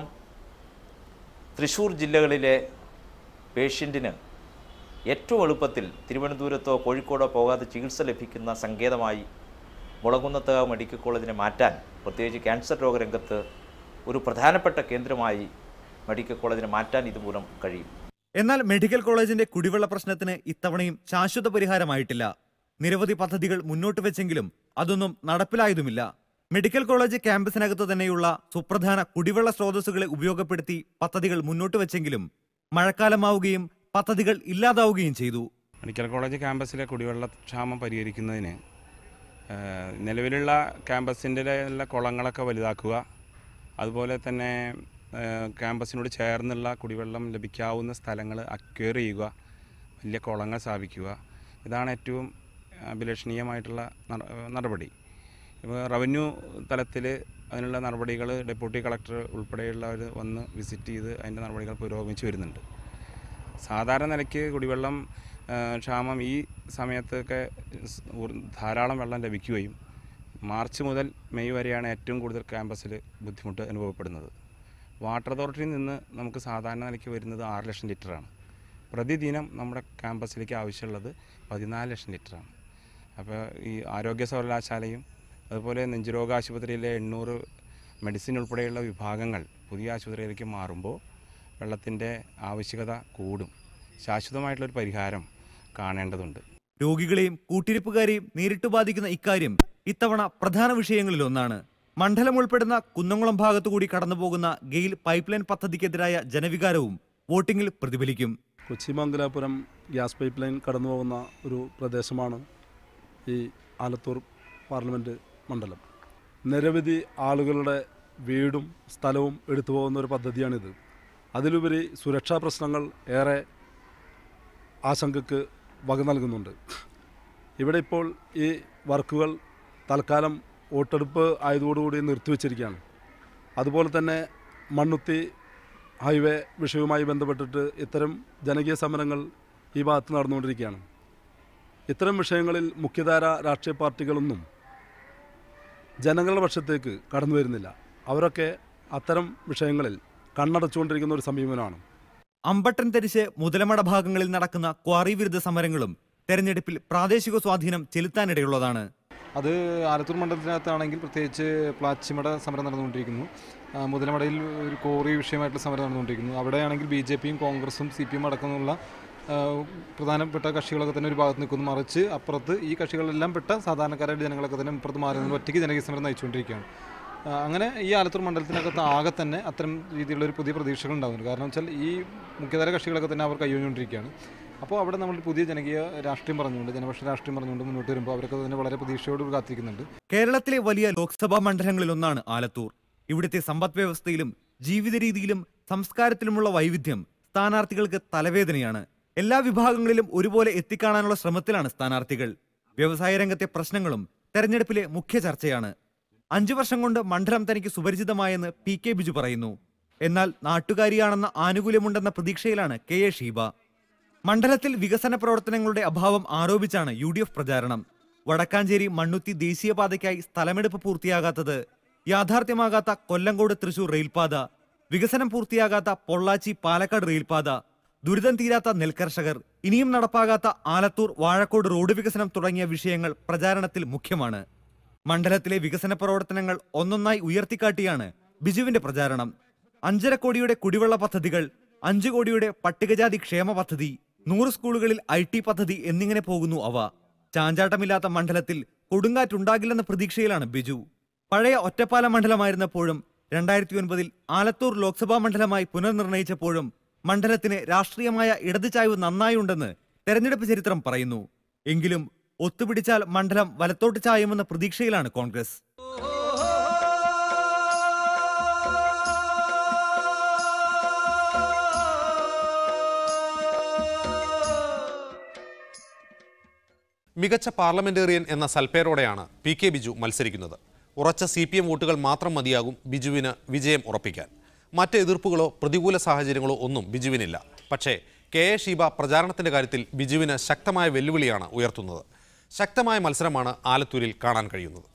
S7: തൃശ്ശൂർ ജില്ലകളിലെ പേഷ്യൻറ്റിന് ഏറ്റവും എളുപ്പത്തിൽ തിരുവനന്തപുരത്തോ കോഴിക്കോടോ പോകാതെ ചികിത്സ ലഭിക്കുന്ന സങ്കേതമായി മുളകുന്നത്തകാവ് മെഡിക്കൽ കോളേജിനെ മാറ്റാൻ പ്രത്യേകിച്ച് ക്യാൻസർ രോഗരംഗത്ത് ഒരു പ്രധാനപ്പെട്ട കേന്ദ്രമായി മെഡിക്കൽ കോളേജിനെ മാറ്റാൻ ഇതുമൂലം കഴിയും
S2: എന്നാൽ മെഡിക്കൽ കോളേജിന്റെ കുടിവെള്ള പ്രശ്നത്തിന് ഇത്തവണയും ശാശ്വത പരിഹാരമായിട്ടില്ല നിരവധി പദ്ധതികൾ മുന്നോട്ട് വെച്ചെങ്കിലും അതൊന്നും നടപ്പിലായതുമില്ല മെഡിക്കൽ കോളേജ് ക്യാമ്പസിനകത്ത് തന്നെയുള്ള സുപ്രധാന കുടിവെള്ള സ്രോതസ്സുകളെ ഉപയോഗപ്പെടുത്തി പദ്ധതികൾ മുന്നോട്ട് വെച്ചെങ്കിലും മഴക്കാലമാവുകയും പദ്ധതികൾ ഇല്ലാതാവുകയും ചെയ്തു
S12: മെഡിക്കൽ കോളേജ് ക്യാമ്പസിലെ കുടിവെള്ള ക്ഷാമം പരിഹരിക്കുന്നതിന് ആ, നിലവിലുള്ള ക്യാമ്പസിൻ്റെ ഉള്ള കുളങ്ങളൊക്കെ വലുതാക്കുക അതുപോലെ തന്നെ ആ, ക്യാമ്പസിനോട് ചേർന്നുള്ള കുടിവെള്ളം ലഭിക്കാവുന്ന സ്ഥലങ്ങൾ അക്വയർ ചെയ്യുക വലിയ കുളങ്ങൾ സ്ഥാപിക്കുക ഇതാണ് ഏറ്റവും അഭിലഷണീയമായിട്ടുള്ള നട- നടപടി ഇപ്പോൾ റവന്യൂ തലത്തിൽ അതിനുള്ള നടപടികൾ ഡെപ്യൂട്ടി കളക്ടർ ഉൾപ്പെടെയുള്ളവർ വന്ന് വിസിറ്റ് ചെയ്ത് അതിൻ്റെ നടപടികൾ പുരോഗമിച്ച് വരുന്നുണ്ട് സാധാരണ നിലയ്ക്ക് കുടിവെള്ളം ആ, ക്ഷാമം ഈ സമയത്തൊക്കെ സ് ഉർ- ധാരാളം വെള്ളം ലഭിക്കുകയും മാർച്ച് മുതൽ മെയ് വരെയാണ് ഏറ്റവും കൂടുതൽ ക്യാമ്പസിൽ ബുദ്ധിമുട്ട് അനുഭവപ്പെടുന്നത് വാട്ടർ അതോറിറ്റിയിൽ നിന്ന് നമുക്ക് സാധാരണ നിലയ്ക്ക് വരുന്നത് ആറ് ലക്ഷം ലിറ്ററാണ് പ്രതിദിനം നമ്മുടെ ക്യാമ്പസിലേക്ക് ആവശ്യമുള്ളത് പതിനാല് ലക്ഷം ലിറ്ററാണ് അപ്പോൾ ഈ ആരോഗ്യ സർവകലാശാലയും അതുപോലെ നെഞ്ചുരോഗ ആശുപത്രിയിലെ എണ്ണൂറ് മെഡിസിൻ ഉൾപ്പെടെയുള്ള വിഭാഗങ്ങൾ പുതിയ ആശുപത്രിയിലേക്ക് മാറുമ്പോൾ വെള്ളത്തിൻ്റെ ആവശ്യകത കൂടും ശാശ്വതമായിട്ടുള്ളൊരു പരിഹാരം കാണേണ്ടതുണ്ട്
S2: രോഗികളെയും കൂട്ടിരിപ്പുകാരെയും നേരിട്ട് ബാധിക്കുന്ന ഇക്കാര്യം ഇത്തവണ പ്രധാന വിഷയങ്ങളിലൊന്നാണ് മണ്ഡലം ഉൾപ്പെടുന്ന കുന്നംകുളം ഭാഗത്തുകൂടി കടന്നുപോകുന്ന ഗെയിൽ പൈപ്പ് ലൈൻ പദ്ധതിക്കെതിരായ ജനവികാരവും വോട്ടിംഗിൽ പ്രതിഫലിക്കും
S11: Kochi Mangalapuram gas pipe line കടന്നു പോകുന്ന ഒരു പ്രദേശമാണ് ഈ ആലത്തൂർ പാർലമെൻറ്റ് മണ്ഡലം നിരവധി ആളുകളുടെ വീടും സ്ഥലവും എടുത്തു പോകുന്ന ഒരു പദ്ധതിയാണിത് അതിലുപരി സുരക്ഷാ പ്രശ്നങ്ങൾ ഏറെ ആശങ്കക്ക് വക നൽകുന്നുണ്ട് ഇവിടെ ഇപ്പോൾ ഈ വർക്കുകൾ തൽക്കാലം വോട്ടെടുപ്പ് ആയതോടുകൂടി നിർത്തിവെച്ചിരിക്കുകയാണ് അതുപോലെ തന്നെ മണ്ണുത്തി ഹൈവേ വിഷയവുമായി ബന്ധപ്പെട്ടിട്ട് ഇത്തരം ജനകീയ സമരങ്ങൾ ഈ ഭാഗത്ത് നടന്നുകൊണ്ടിരിക്കുകയാണ് ഇത്തരം വിഷയങ്ങളിൽ മുഖ്യധാര രാഷ്ട്രീയ പാർട്ടികളൊന്നും ജനങ്ങളുടെ പക്ഷത്തേക്ക് കടന്നു വരുന്നില്ല അവരൊക്കെ അത്തരം വിഷയങ്ങളിൽ കണ്ണടച്ചുകൊണ്ടിരിക്കുന്ന ഒരു സമീപനമാണ്
S2: അമ്പട്ടൻ തരിശ് മുതലമട ഭാഗങ്ങളിൽ നടക്കുന്ന ക്വാറി വിരുദ്ധ സമരങ്ങളും തെരഞ്ഞെടുപ്പിൽ പ്രാദേശിക സ്വാധീനം ചെലുത്താനിടയുള്ളതാണ്
S5: അത് ആലത്തൂർ മണ്ഡലത്തിനകത്താണെങ്കിൽ പ്രത്യേകിച്ച് പ്ലാച്ചിമട സമരം നടന്നുകൊണ്ടിരിക്കുന്നു ആ, മുതലമടയിൽ ഒരു കോറി വിഷയമായിട്ടുള്ള സമരം നടന്നുകൊണ്ടിരിക്കുന്നു അവിടെയാണെങ്കിൽ ബി ജെ പിയും കോൺഗ്രസും സി പി എം അടക്കമുള്ള ആ, പ്രധാനപ്പെട്ട കക്ഷികളൊക്കെ തന്നെ ഒരു ഭാഗത്ത് നിൽക്കുന്നു മറിച്ച് അപ്പുറത്ത് ഈ കക്ഷികളെല്ലാം പെട്ട സാധാരണക്കാരായ ജനങ്ങളൊക്കെ തന്നെ ഇപ്പുറത്ത് മാറി നിന്ന് ഒറ്റയ്ക്ക് ജനകീയ സമരം നയിച്ചുകൊണ്ടിരിക്കുകയാണ് ആ, അങ്ങനെ ഈ ആലത്തൂർ മണ്ഡലത്തിനകത്ത് ആകെ തന്നെ അത്തരം രീതിയിലുള്ള ഒരു പുതിയ പ്രതീക്ഷകൾ ഉണ്ടാകുന്നുണ്ട് കാരണം വെച്ചാൽ ഈ മുഖ്യധാര കക്ഷികളൊക്കെ തന്നെ അവർ കൈയൊഴിഞ്ഞുകൊണ്ടിരിക്കുകയാണ് അപ്പോൾ അവിടെ നമ്മൾ പുതിയ ജനകീയ രാഷ്ട്രീയം പറഞ്ഞുകൊണ്ട് ജനപക്ഷ രാഷ്ട്രീയം പറഞ്ഞുകൊണ്ട് മുന്നോട്ട് വരുമ്പോൾ അവരൊക്കെ തന്നെ വളരെ പ്രതീക്ഷയോട് കാത്തിരിക്കുന്നുണ്ട്
S2: കേരളത്തിലെ വലിയ ലോക്സഭാ മണ്ഡലങ്ങളിലൊന്നാണ് ആലത്തൂർ ഇവിടുത്തെ സമ്പദ് വ്യവസ്ഥയിലും ജീവിത രീതിയിലും സംസ്കാരത്തിലുമുള്ള വൈവിധ്യം സ്ഥാനാർത്ഥികൾക്ക് തലവേദനയാണ് എല്ലാ വിഭാഗങ്ങളിലും ഒരുപോലെ എത്തിക്കാണാനുള്ള ശ്രമത്തിലാണ് സ്ഥാനാർത്ഥികൾ വ്യവസായ രംഗത്തെ പ്രശ്നങ്ങളും തെരഞ്ഞെടുപ്പിലെ മുഖ്യ ചർച്ചയാണ് അഞ്ചു വർഷം കൊണ്ട് മണ്ഡലം തനിക്ക് സുപരിചിതമായെന്ന് പി കെ ബിജു പറയുന്നു എന്നാൽ നാട്ടുകാരിയാണെന്ന ആനുകൂല്യമുണ്ടെന്ന പ്രതീക്ഷയിലാണ് കെ എ ഷീബ മണ്ഡലത്തിൽ വികസന പ്രവർത്തനങ്ങളുടെ അഭാവം ആരോപിച്ചാണ് യു ഡി എഫ് പ്രചാരണം വടക്കാഞ്ചേരി മണ്ണുത്തി ദേശീയപാതയ്ക്കായി സ്ഥലമെടുപ്പ് പൂർത്തിയാകാത്തത് യാഥാർത്ഥ്യമാകാത്ത കൊല്ലങ്കോട് തൃശൂർ റെയിൽപാത വികസനം പൂർത്തിയാകാത്ത പൊള്ളാച്ചി പാലക്കാട് റെയിൽപാത ദുരിതം തീരാത്ത നെൽകർഷകർ ഇനിയും നടപ്പാകാത്ത ആലത്തൂർ വാഴക്കോട് റോഡ് വികസനം തുടങ്ങിയ വിഷയങ്ങൾ പ്രചാരണത്തിൽ മുഖ്യമാണ് മണ്ഡലത്തിലെ വികസന പ്രവർത്തനങ്ങൾ ഒന്നൊന്നായി ഉയർത്തിക്കാട്ടിയാണ് ബിജുവിന്റെ പ്രചാരണം അഞ്ചര കോടിയുടെ കുടിവെള്ള പദ്ധതികൾ അഞ്ചു കോടിയുടെ പട്ടികജാതി ക്ഷേമ പദ്ധതി നൂറ് സ്കൂളുകളിൽ ഐ ടി പദ്ധതി എന്നിങ്ങനെ പോകുന്നു അവ ചാഞ്ചാട്ടമില്ലാത്ത മണ്ഡലത്തിൽ കൊടുങ്കാറ്റുണ്ടാകില്ലെന്ന പ്രതീക്ഷയിലാണ് ബിജു പഴയ ഒറ്റപ്പാല മണ്ഡലമായിരുന്നപ്പോഴും രണ്ടായിരത്തി ഒൻപതിൽ ആലത്തൂർ ലോക്സഭാ മണ്ഡലമായി പുനർനിർണയിച്ചപ്പോഴും മണ്ഡലത്തിന് രാഷ്ട്രീയമായ ഇടതു ചായ്വ് നന്നായുണ്ടെന്ന് തെരഞ്ഞെടുപ്പ് ചരിത്രം പറയുന്നു എങ്കിലും ഒത്തുപിടിച്ചാൽ മണ്ഡലം വലത്തോട്ട് ചായുമെന്ന പ്രതീക്ഷയിലാണ് കോൺഗ്രസ്
S1: മികച്ച പാർലമെന്റേറിയൻ എന്ന സൽപ്പേരോടെയാണ് പി കെ ബിജു മത്സരിക്കുന്നത് ഉറച്ച സി പി എം വോട്ടുകൾ മാത്രം മതിയാകും ബിജുവിന് വിജയം ഉറപ്പിക്കാൻ മറ്റ് എതിർപ്പുകളോ പ്രതികൂല സാഹചര്യങ്ങളോ ഒന്നും ബിജുവിനില്ല പക്ഷേ കെ എ ഷീബ പ്രചാരണത്തിന്റെ കാര്യത്തിൽ ബിജുവിന് ശക്തമായ വെല്ലുവിളിയാണ് ഉയർത്തുന്നത് ശക്തമായ മത്സരമാണ് ആലത്തൂരിൽ കാണാൻ കഴിയുന്നത്